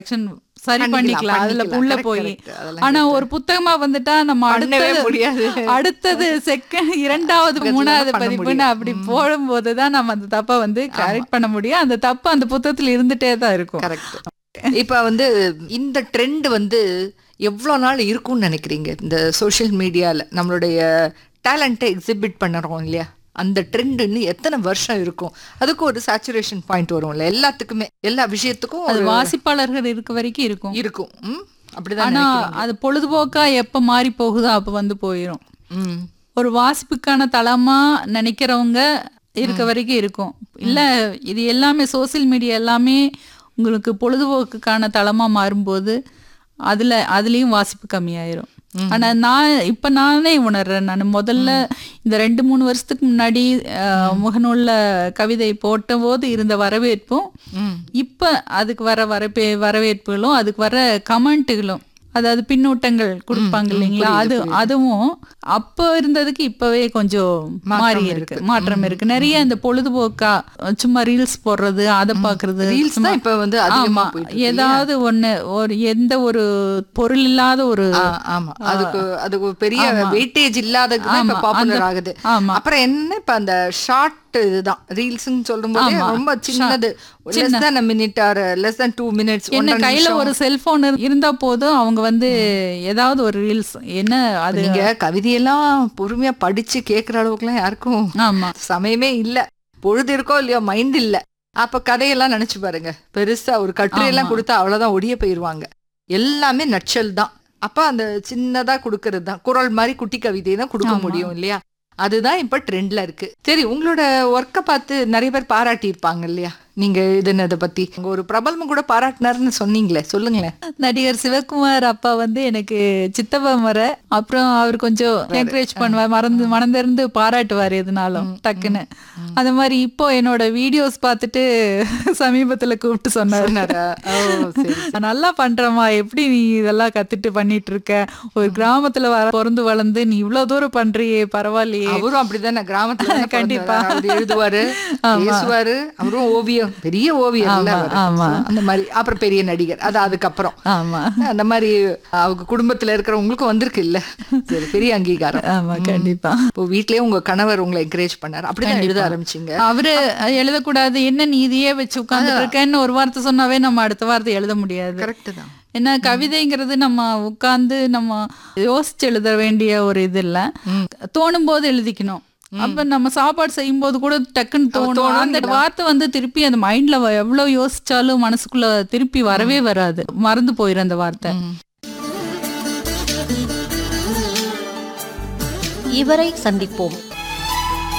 correction சரி பண்ணிக்கலாம், பண்ணிக்கலாம் அதுல பண்ணிக்கலாம். உள்ள Correct, போய் correct. அதெல்லாம் ஆனா ஒரு புத்தகமா வந்துட்டா நம்ம பண்ணவே அடுத்தது முடியாது. அடுத்தது செகண்ட் இரண்டாவது பக்கத்துல மூணாவது பண்ண பதிப்புன்னு முடியும். அப்படி போடும்போது தான் நம்ம அந்த தப்பை வந்து கரெக்ட் பண்ண முடியும் அந்த தப்பு அந்த புத்தகத்துல இருந்துட்டே தான் இருக்கும் கரெக்ட் இப்ப வந்து இந்த ட்ரெண்ட் வந்து எவ்வளவு நாள் இருக்கும்னு நினைக்கிறீங்க இந்த சோஷியல் மீடியால நம்மளுடைய டேலண்ட்டை எக்ஸிபிட் பண்ணுறோம் இல்லையா அந்த ட்ரெண்ட் இன்னும் எத்தனை வருஷம் இருக்கும் அதுக்கு ஒரு சேச்சுரேஷன் பாயிண்ட் வரும்ல எல்லாத்துக்குமே எல்லா விஷயத்துக்கும் அது ஒரு வாசிப்பாளர்கள் இருக்க வரைக்கும் இருக்கும் இருக்கும் ம்? அப்படிதான் ஆனா நினைக்கிறீங்க. அது பொழுதுபோக்கா எப்ப மாறி போகுதோ அப்ப வந்து போயிடும் ம் ஒரு வாசிப்புக்கான தளமா நினைக்கிறவங்க இருக்க வரைக்கும் இருக்கும் இல்ல இது எல்லாமே சோஷியல் மீடியா எல்லாமே உங்களுக்கு பொழுதுபோக்குக்கான தளமா மாறும்போது அதுல அதுலயும் வாசிப்பு கம்மியாயிரும் ஆனா நான் இப்ப நானே உணர்றேன் நான் முதல்ல இந்த ரெண்டு மூணு வருஷத்துக்கு முன்னாடி அஹ், முகநூல்ல கவிதை போட்ட போது இருந்த வரவேற்பும் ம் இப்ப அதுக்கு வர வரப்பே வரவேற்புகளும் அதுக்கு வர கமெண்ட்டுகளும் அதாவது பின்னூட்டங்கள் கொடுப்பாங்க இல்லைங்களா அது அதுவும் அப்ப இருந்ததுக்கு இப்பவே கொஞ்சம் மாறி இருக்கு மாற்றம் இருக்கு நிறைய இந்த பொழுதுபோக்கா சும்மா ரீல்ஸ் போடுறது அதை பாக்குறது ரீல்ஸ் தான் இப்ப வந்து அதிகமா ஆமா போயிட்டு இருக்கு. ஏதாவது ஒண்ணு ஒரு எந்த ஒரு பொருள் இல்லாத ஒரு ஆ, ஆமா அதுக்கு அதுக்கு ஒரு பெரிய வெயிட்டேஜ் இல்லாதது தான் இப்ப ஆமா, பாப்புலர் அந்த- ஆகுது ஆமா. அப்புறம் என்ன இப்ப அந்த ஷார்ட் இதுதான் ரீல்ஸ்னு சொல்லும்போது ரொம்ப சின்னது less than a minute or less than two minutes என்ன கையில ஒரு செல்போன் இருந்தா போதும் அவங்க வந்து ஏதாவது ஒரு ரீல்ஸ் என்ன அது நீங்க கவிதையெல்லாம் பொறுமையா படிச்சு கேக்குற அளவுக்குலாம் யாருக்கும் ஆமா சமயமே இல்ல பொழுது இருக்கோ இல்லையோ மைண்ட் இல்ல அப்ப கதையெல்லாம் நினைச்சு பாருங்க பெருசா ஒரு கட்டுரையெல்லாம் கொடுத்தா அவ்வளவுதான் ஒடிய போயிருவாங்க எல்லாமே நச்சல் தான் அப்ப அந்த சின்னதா கொடுக்கறது தான் குரல் மாதிரி குட்டி கவிதை தான் கொடுக்க முடியும் இல்லையா அதுதான் இப்ப ட்ரெண்ட்ல இருக்கு சரி உங்களோட ஒர்க்கை பார்த்து நிறைய பேர் பாராட்டி இருப்பாங்க இல்லையா நீங்க இதுன்னு அதை பத்தி உங்க ஒரு பிரபலமும் கூட பாராட்டினாருன்னு சொன்னீங்களே சொல்லுங்களேன் நடிகர் சிவகுமார் அப்பா வந்து எனக்கு சித்தப்பா முறை அப்புறம் அவர் கொஞ்சம் என்கரேஜ் பண்ணுவார் மறந்து மனந்திறந்து பாராட்டுவார் எதுனாலும் டக்குன்னு அந்த மாதிரி இப்போ என்னோட வீடியோஸ் பார்த்துட்டு சமீபத்துல கூப்பிட்டு சொன்னார் சொன்னாரா? ஓ, சரி நல்லா பண்றமா எப்படி நீ இதெல்லாம் கத்துட்டு பண்ணிட்டு இருக்க ஒரு கிராமத்துல வர பிறந்து வளர்ந்து நீ இவ்வளவு தூரம் பண்றியே பரவாயில்லையே அவரும் அப்படிதானே கிராமத்துல தானே கண்டிப்பா. பிறந்தவர். அவர் எழுதுவாரு பேசுவாரு அவரும் ஓவியம் பெரிய ஓவியம் இல்ல அவரு. ஆமா. அந்த மாதிரி அப்புறம் பெரிய நடிகர் அது அதுக்கப்புறம் ஆமா அந்த மாதிரி அவங்க குடும்பத்துல இருக்கிறவங்களுக்கும் வந்திருக்கு இல்ல சரி பெரிய அங்கீகாரம் ஆமா கண்டிப்பா இப்போ வீட்லயே உங்க கணவர் உங்களை என்கரேஜ் பண்ணாரு அப்படிதான் எழுத ஆரம்பிச்சீங்க அவரு எழுதக்கூடாது என்ன நீ இதையே வச்சு உட்கார்ந்துட்டு இருக்கேன்னு ஒரு வார்த்தை சொன்னாவே நம்ம அடுத்த வார்த்தை எழுத முடியாது கரெக்ட் தான் என்ன கவிதைங்கிறது நம்ம உட்கார்ந்து நம்ம யோசிச்சு எழுத வேண்டிய ஒரு இது இல்ல தோணும் போது எழுதிக்கணும் அப்ப நம்ம சாப்பாடு செய்யும் போது கூட டக்குன்னு தோணும் அந்த வார்த்தை வந்து திருப்பி அந்த மைண்ட்ல எவ்வளவு யோசிச்சாலும் மனசுக்குள்ள திருப்பி வரவே வராது மறந்து போயிரும் அந்த வார்த்தை இவரை சந்திப்போம்